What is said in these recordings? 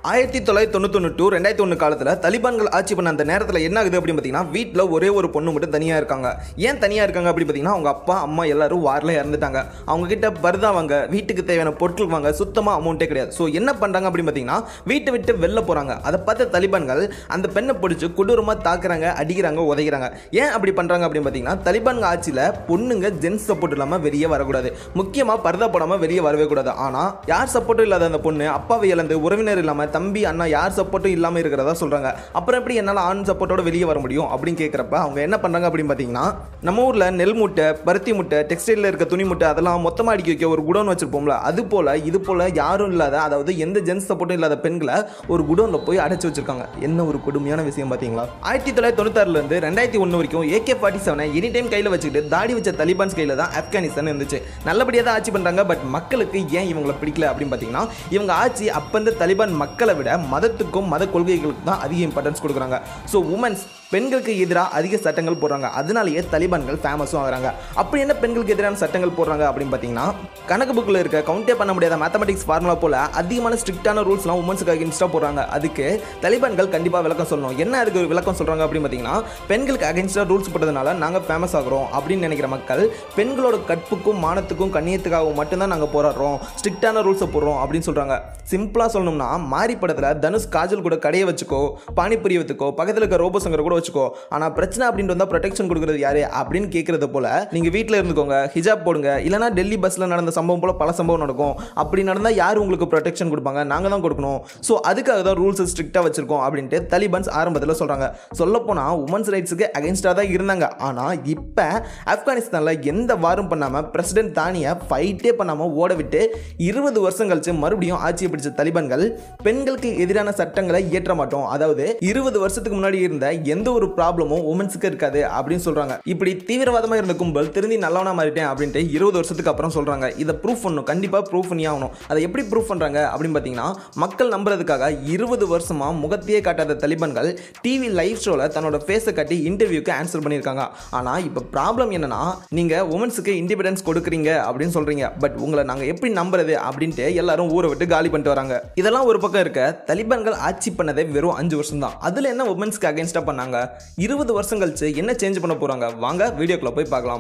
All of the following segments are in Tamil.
ஆயிரத்தி தொள்ளாயிரத்தி தொண்ணூத்தொன்று டு ரெண்டாயிரத்தி ஒன்று காலத்தில் தலிபான்கள் ஆட்சி பண்ண அந்த நேரத்தில் என்ன ஆகுது அப்படின்னு பார்த்தீங்கன்னா வீட்டில் ஒரே ஒரு பொண்ணு மட்டும் தனியாக இருக்காங்க ஏன் தனியாக இருக்காங்க அப்படி பார்த்தீங்கன்னா அவங்க அப்பா அம்மா எல்லாரும் வாரில் இறந்துட்டாங்க அவங்க கிட்ட பர்தா வாங்க வீட்டுக்கு தேவையான பொருட்கள் வாங்க சுத்தமாக அமௌண்ட்டே கிடையாது ஸோ என்ன பண்ணுறாங்க அப்படின்னு பார்த்தீங்கன்னா வீட்டை விட்டு வெளில போகிறாங்க அதை பார்த்த தலிபான்கள் அந்த பெண்ணை பிடிச்சி கொடூரமாக தாக்குறாங்க அடிக்கிறாங்க உதைக்கிறாங்க ஏன் அப்படி பண்ணுறாங்க அப்படின்னு பார்த்தீங்கன்னா தலிபான்கள் ஆட்சியில் பொண்ணுங்க ஜென்ஸ் சப்போர்ட் இல்லாமல் வெளியே வரக்கூடாது முக்கியமாக பர்தா போடாமல் வெளியே வரவே கூடாது ஆனால் யார் சப்போர்ட்டும் இல்லாத அந்த பொண்ணு அப்பாவை இழந்து உறவினர் இல்லாமல் தம்பி அண்ணா யார் சப்போர்ட்டும் இல்லாமல் இருக்கிறதா சொல்கிறாங்க அப்புறம் எப்படி என்னால் ஆண் சப்போர்ட்டோட வெளியே வர முடியும் அப்படின்னு கேட்குறப்ப அவங்க என்ன பண்ணுறாங்க அப்படின்னு பார்த்தீங்கன்னா நம்ம ஊரில் நெல் மூட்டை பருத்தி மூட்டை டெக்ஸ்டைலில் இருக்க துணி மூட்டை அதெல்லாம் மொத்தமாக அடிக்க வைக்க ஒரு குடோன் வச்சிருப்போம்ல அது போல் இது போல் யாரும் இல்லாத அதாவது எந்த ஜென்ஸ் சப்போர்ட்டும் இல்லாத பெண்களை ஒரு குடோனில் போய் அடைச்சி வச்சிருக்காங்க என்ன ஒரு கொடுமையான விஷயம் பார்த்தீங்களா ஆயிரத்தி தொள்ளாயிரத்தி தொண்ணூத்தாறுலேருந்து ரெண்டாயிரத்தி ஒன்று வரைக்கும் ஏகே ஃபார்ட்டி செவனை எனி டைம் கையில் வச்சுக்கிட்டு தாடி வச்ச தலிபான்ஸ் கையில் தான் ஆப்கானிஸ்தான் இருந்துச்சு நல்லபடியாக தான் ஆட்சி பண்ணுறாங்க பட் மக்களுக்கு ஏன் இவங்களை பிடிக்கல அப்படின்னு பார்த்தீங்கன்னா இவங்க ஆட்சி அப்போ இந்த தலிபான் மக்களை விட மதத்துக்கும் மத கொள்கைகளுக்கும் தான் அதிக இம்பார்ட்டன்ஸ் கொடுக்குறாங்க ஸோ உமன்ஸ் பெண்களுக்கு எதிராக அதிக சட்டங்கள் போடுறாங்க அதனாலேயே தலிபான்கள் ஃபேமஸும் ஆகுறாங்க அப்படி என்ன பெண்களுக்கு எதிரான சட்டங்கள் போடுறாங்க அப்படின்னு பார்த்தீங்கன்னா கணக்கு புக்கில் இருக்க கவுண்டே பண்ண முடியாத மேத்தமெட்டிக்ஸ் ஃபார்முலா போல அதிகமான ஸ்ட்ரிக்டான ரூல்ஸ்லாம் உமன்ஸுக்கு அகேன்ஸ்டாக போடுறாங்க அதுக்கு தலிபான்கள் கண்டிப்பாக விளக்கம் சொல்லணும் என்ன அதுக்கு விளக்கம் சொல்கிறாங்க அப்படின்னு பார்த்தீங்கன்னா பெண்களுக்கு அகேன்ஸ்டாக ரூல்ஸ் போட்டதுனால நாங்கள் ஃபேமஸ் ஆகிறோம் அப்படின்னு நினைக்கிற மக்கள் பெண்களோட கற்புக்கும் மானத்துக்கும் கண்ணியத்துக்காகவும் மட்டும்தான் நாங்கள் போராடுறோம் ஸ்ட்ரிக்டான ரூல்ஸை போடுறோம் அப்படின்னு சொல்கிறாங்க சிம்பிளாக சொல்லணும்னா மாரி படத்தில் தனுஷ் காஜல் கூட கடையை வச்சுக்கோ பானிபுரி வச்சுக்கோ பக்கத்தில் இருக்க ரோபோ சங்கர் கூட வச்சுக்கோ ஆனால் பிரச்சனை அப்படின்ட்டு வந்தால் ப்ரொடெக்ஷன் கொடுக்குறது யாரு அப்படின்னு கேட்குறது போல நீங்கள் வீட்டில் இருந்துக்கோங்க ஹிஜாப் போடுங்க இல்லைனா டெல்லி பஸ்ஸில் நடந்த சம்பவம் போல பல சம்பவம் நடக்கும் அப்படி நடந்தால் யார் உங்களுக்கு ப்ரொடெக்ஷன் கொடுப்பாங்க நாங்கள் தான் கொடுக்கணும் ஸோ அதுக்காக தான் ரூல்ஸ் ஸ்ட்ரிக்டாக வச்சிருக்கோம் அப்படின்ட்டு தலிபான்ஸ் ஆரம்பத்தில் சொல்கிறாங்க சொல்லப்போனால் உமன்ஸ் ரைட்ஸுக்கு அகேன்ஸ்டாக தான் இருந்தாங்க ஆனால் இப்போ ஆப்கானிஸ்தானில் எந்த வாரும் பண்ணாமல் பிரசிடென்ட் தானியை ஃபைட்டே பண்ணாமல் ஓட விட்டு இருபது வருஷம் கழிச்சு மறுபடியும் ஆட்சியை பிடிச்ச தலிபான்கள் பெண்களுக்கு எதிரான சட்டங்களை இயற்ற மாட்டோம் அதாவது இருபது வருஷத்துக்கு முன்னாடி இருந்த எந்த ஒரு ப்ராப்ளமும் உமன்ஸுக்கு இருக்காது அப்படின்னு சொல்கிறாங்க இப்படி தீவிரவாதமாக இருந்த கும்பல் திருந்தி நல்லவனா மாறிட்டேன் அப்படின்ட்டு இருபது வருஷத்துக்கு அப்புறம் சொல்கிறாங்க இதை ப்ரூஃப் பண்ணணும் கண்டிப்பாக ப்ரூஃப் பண்ணி ஆகணும் அதை எப்படி ப்ரூஃப் பண்ணுறாங்க அப்படின்னு பார்த்தீங்கன்னா மக்கள் நம்புறதுக்காக இருபது வருஷமாக முகத்தையே காட்டாத தலிபான்கள் டிவி லைவ் ஷோவில் தன்னோட ஃபேஸை காட்டி இன்டர்வியூக்கு ஆன்சர் பண்ணியிருக்காங்க ஆனால் இப்போ ப்ராப்ளம் என்னன்னா நீங்கள் உமன்ஸுக்கு இண்டிபெண்டன்ஸ் கொடுக்குறீங்க அப்படின்னு சொல்கிறீங்க பட் உங்களை நாங்கள் எப்படி நம்புறது அப்படின்ட்டு எல்லாரும் ஊரை விட்டு காலி பண்ணிட்டு வராங்க இதெல்லாம் ஒரு பக்கம் இருக்க தலிபான்கள் ஆட்சி பண்ணதே வெறும் அஞ்சு வருஷம் தான் அதில் என்ன உமன்ஸ்க்கு அகேன்ஸ்டாக பண்ணாங்க இருபது வருஷம் கழிச்சு என்ன சேஞ்ச் பண்ண போகிறாங்க வாங்க வீடியோக்குள்ளே போய் பார்க்கலாம்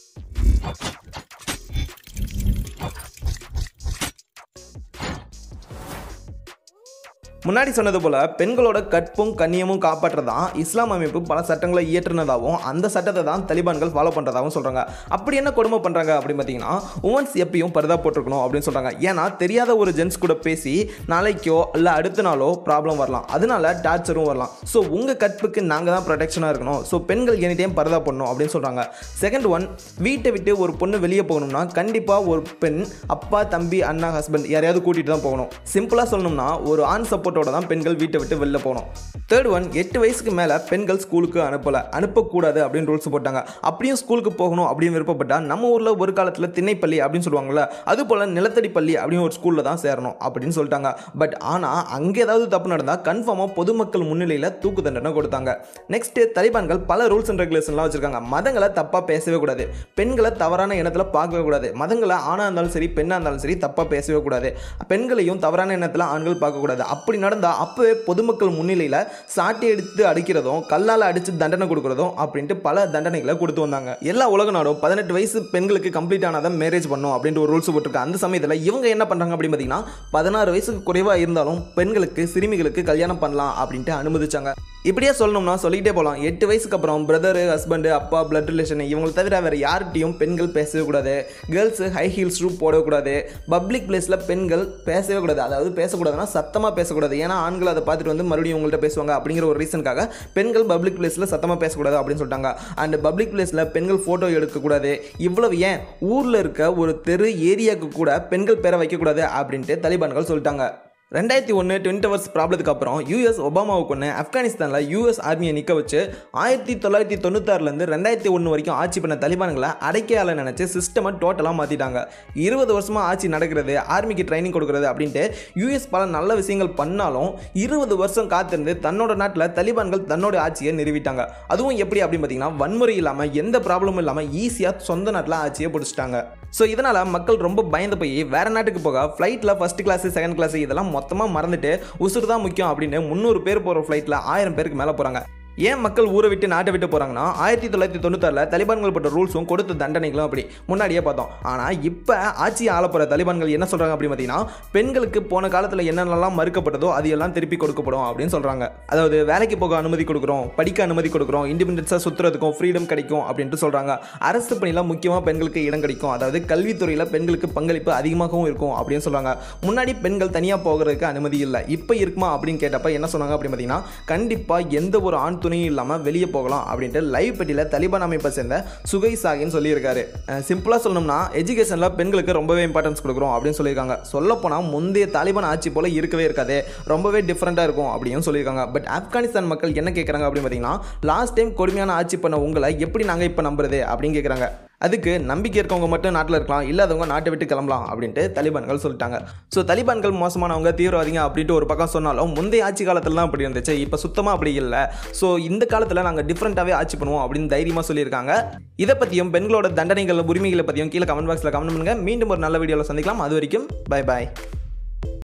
முன்னாடி சொன்னது போல பெண்களோட கற்பும் கண்ணியமும் காப்பாற்றுறதான் இஸ்லாம் அமைப்பு பல சட்டங்களை இயற்றுனதாகவும் அந்த சட்டத்தை தான் தலிபான்கள் ஃபாலோ பண்ணுறதாகவும் சொல்கிறாங்க அப்படி என்ன கொடுமை பண்ணுறாங்க அப்படின்னு பார்த்தீங்கன்னா உமன்ஸ் எப்பயும் பரிதா போட்டிருக்கணும் அப்படின்னு சொல்கிறாங்க ஏன்னா தெரியாத ஒரு ஜென்ஸ் கூட பேசி நாளைக்கோ இல்லை அடுத்த நாளோ ப்ராப்ளம் வரலாம் அதனால டார்ச்சரும் வரலாம் ஸோ உங்கள் கற்புக்கு நாங்கள் தான் ப்ரொடெக்ஷனாக இருக்கணும் ஸோ பெண்கள் எனி டைம் பரதா பண்ணணும் அப்படின்னு சொல்கிறாங்க செகண்ட் ஒன் வீட்டை விட்டு ஒரு பொண்ணு வெளியே போகணும்னா கண்டிப்பாக ஒரு பெண் அப்பா தம்பி அண்ணா ஹஸ்பண்ட் யாரையாவது கூட்டிகிட்டு தான் போகணும் சிம்பிளாக சொல்லணும்னா ஒரு ஆண் சப்போர்ட்டோட தான் பெண்கள் வீட்டை விட்டு வெளில போகணும் தேர்ட் ஒன் எட்டு வயசுக்கு மேலே பெண்கள் ஸ்கூலுக்கு அனுப்பலை அனுப்பக்கூடாது அப்படின்னு ரூல்ஸ் போட்டாங்க அப்படியும் ஸ்கூலுக்கு போகணும் அப்படின்னு விருப்பப்பட்டா நம்ம ஊரில் ஒரு காலத்தில் திண்ணைப்பள்ளி அப்படின்னு சொல்லுவாங்கல்ல அது போல் நிலத்தடி பள்ளி அப்படின்னு ஒரு ஸ்கூலில் தான் சேரணும் அப்படின்னு சொல்லிட்டாங்க பட் ஆனால் அங்கே ஏதாவது தப்பு நடந்தால் கன்ஃபார்மாக பொதுமக்கள் முன்னிலையில் தூக்கு தண்டனை கொடுத்தாங்க நெக்ஸ்ட் தலிபான்கள் பல ரூல்ஸ் அண்ட் ரெகுலேஷன்லாம் வச்சிருக்காங்க மதங்களை தப்பாக பேசவே கூடாது பெண்களை தவறான எண்ணத்தில் பார்க்கவே கூடாது மதங்களை ஆணாக இருந்தாலும் சரி பெண்ணாக இருந்தாலும் சரி தப்பாக பேசவே கூடாது பெண்களையும் தவறான எண்ணத்தில் ஆண்கள் பார்க்கக்கூடாது அப்படி நடந்தால் அப்போவே பொதுமக்கள் முன்னிலையில் சாட்டி எடுத்து அடிக்கிறதும் கல்லால் அடித்து தண்டனை கொடுக்குறதும் அப்படின்ட்டு பல தண்டனைகளை கொடுத்து வந்தாங்க எல்லா உலக நாடும் பதினெட்டு வயசு பெண்களுக்கு கம்ப்ளீட் ஆனாதான் மேரேஜ் பண்ணும் அப்படின்ட்டு ஒரு ரூல்ஸ் போட்டிருக்காங்க அந்த சமயத்தில் இவங்க என்ன பண்ணுறாங்க அப்படின்னு பார்த்தீங்கன்னா பதினாறு வயசுக்கு குறைவாக இருந்தாலும் பெண்களுக்கு சிறுமிகளுக்கு கல்யாணம் பண்ணலாம் அப்படின்ட்டு அனுமதிச்சாங்க இப்படியே சொல்லணும்னா சொல்லிக்கிட்டே போகலாம் எட்டு வயசுக்கு அப்புறம் பிரதரு ஹஸ்பண்டு அப்பா பிளட் ரிலேஷன் இவங்களை தவிர வேறு யார்கிட்டையும் பெண்கள் பேசவே கூடாது கேர்ள்ஸு ஹை ஹீல்ஸ் ஷூ போடவே கூடாது பப்ளிக் பிளேஸில் பெண்கள் பேசவே கூடாது அதாவது பேசக்கூடாதுன்னா சத்தமாக பேசக்கூடாது ஏன்னா ஆண்கள் அதை பார்த்துட்டு வந்து மறுபடியும் உங்கள்கிட்ட பேசுவாங்க அப்படிங்கிற ஒரு ரீசனுக்காக பெண்கள் பப்ளிக் பிளேஸில் சத்தமாக பேசக்கூடாது அப்படின்னு சொல்லிட்டாங்க அண்ட் பப்ளிக் பிளேஸில் பெண்கள் ஃபோட்டோ எடுக்கக்கூடாது இவ்வளவு ஏன் ஊரில் இருக்க ஒரு தெரு ஏரியாவுக்கு கூட பெண்கள் பேரை வைக்கக்கூடாது அப்படின்ட்டு தலிபான்கள் சொல்லிட்டாங்க ரெண்டாயிரத்தி ஒன்று ட்வின் டவர்ஸ் ப்ராப்ளத்துக்கு அப்புறம் யூஎஸ் ஒபாமாவுக்கு ஒன்று ஆப்கானிஸ்தானில் யூஎஸ் ஆர்மியை நிற்க வச்சு ஆயிரத்தி தொள்ளாயிரத்தி தொண்ணூத்தாறுலேருந்து ரெண்டாயிரத்தி ஒன்று வரைக்கும் ஆட்சி பண்ண தலிபான்களை அடைக்கையால நினச்சி சிஸ்டமை டோட்டலாக மாற்றிட்டாங்க இருபது வருஷமாக ஆட்சி நடக்கிறது ஆர்மிக்கு ட்ரைனிங் கொடுக்குறது அப்படின்ட்டு யூஎஸ் பல நல்ல விஷயங்கள் பண்ணாலும் இருபது வருஷம் காத்திருந்து தன்னோட நாட்டில் தலிபான்கள் தன்னோட ஆட்சியை நிறுவிட்டாங்க அதுவும் எப்படி அப்படின்னு பார்த்தீங்கன்னா வன்முறை இல்லாமல் எந்த ப்ராப்ளமும் இல்லாமல் ஈஸியாக சொந்த நாட்டில் ஆட்சியை பிடிச்சிட்டாங்க ஸோ இதனால் மக்கள் ரொம்ப பயந்து போய் வேற நாட்டுக்கு போக ஃப்ளைட்டில் ஃபஸ்ட் கிளாஸ் செகண்ட் கிளாஸ் இதெல்லாம் மொத்தமாக மறந்துட்டு உசுறு தான் முக்கியம் அப்படின்னு முந்நூறு பேர் போகிற ஃப்ளைட்டில் ஆயிரம் பேருக்கு மேலே போகிறாங்க ஏன் மக்கள் ஊரை விட்டு நாட்டை விட்டு போகிறாங்கன்னா ஆயிரத்தி தொள்ளாயிரத்தி தொண்ணூத்தாறில் தலிபான்கள் போட்ட ரூல்ஸும் கொடுத்த தண்டனைகளும் அப்படி முன்னாடியே பார்த்தோம் ஆனால் இப்போ ஆட்சி ஆள போகிற தலிபான்கள் என்ன சொல்கிறாங்க அப்படின்னு பார்த்தீங்கன்னா பெண்களுக்கு போன காலத்தில் என்னென்னலாம் மறுக்கப்பட்டதோ அது எல்லாம் திருப்பி கொடுக்கப்படும் அப்படின்னு சொல்கிறாங்க அதாவது வேலைக்கு போக அனுமதி கொடுக்குறோம் படிக்க அனுமதி கொடுக்குறோம் இண்டிபெண்டன்ஸாக சுற்றுறதுக்கும் ஃப்ரீடம் கிடைக்கும் அப்படின்ட்டு சொல்கிறாங்க அரசு பணியில் முக்கியமாக பெண்களுக்கு இடம் கிடைக்கும் அதாவது கல்வித்துறையில் பெண்களுக்கு பங்களிப்பு அதிகமாகவும் இருக்கும் அப்படின்னு சொல்கிறாங்க முன்னாடி பெண்கள் தனியாக போகிறதுக்கு அனுமதி இல்லை இப்போ இருக்குமா அப்படின்னு கேட்டப்ப என்ன சொன்னாங்க அப்படின்னு பார்த்தீங்கன்னா கண்டிப்பாக எந்த ஒரு ஆண் துணையும் இல்லாமல் வெளியே போகலாம் அப்படின்ட்டு லைவ் பெட்டியில் தலிபான் அமைப்பை சேர்ந்த சுகை சாகின்னு சொல்லியிருக்காரு சிம்பிளாக சொல்லணும்னா எஜுகேஷனில் பெண்களுக்கு ரொம்பவே இம்பார்ட்டன்ஸ் கொடுக்குறோம் அப்படின்னு சொல்லியிருக்காங்க சொல்லப்போனால் முந்தைய தாலிபான் ஆட்சி போல் இருக்கவே இருக்காது ரொம்பவே டிஃப்ரெண்ட்டாக இருக்கும் அப்படின்னு சொல்லியிருக்காங்க பட் ஆப்கானிஸ்தான் மக்கள் என்ன கேட்குறாங்க அப்படின்னு பார்த்தீங்கன்னா லாஸ்ட் டைம் கொடுமையான ஆட்சி பண்ண உங்களை எப்படி நாங்கள் இப்போ நம்புறது அப்படின்னு கேட்குறாங்க அதுக்கு நம்பிக்கை இருக்கவங்க மட்டும் நாட்டில் இருக்கலாம் இல்லாதவங்க நாட்டை விட்டு கிளம்பலாம் அப்படின்ட்டு தலிபான்கள் சொல்லிட்டாங்க ஸோ தலிபான்கள் மோசமானவங்க தீவிரவாதிங்க அப்படின்ட்டு ஒரு பக்கம் சொன்னாலும் முந்தைய ஆட்சி காலத்துலலாம் அப்படி இருந்துச்சு இப்போ சுத்தமாக அப்படி இல்லை ஸோ இந்த காலத்தில் நாங்கள் டிஃப்ரெண்ட்டாகவே ஆட்சி பண்ணுவோம் அப்படின்னு தைரியமாக சொல்லியிருக்காங்க இதை பற்றியும் பெண்களோட தண்டனைகள் உரிமைகளை பற்றியும் கீழே கமெண்ட் பாக்ஸில் கமெண்ட் பண்ணுங்கள் மீண்டும் ஒரு நல்ல வீடியோவில் சந்திக்கலாம் அது வரைக்கும் பை பாய்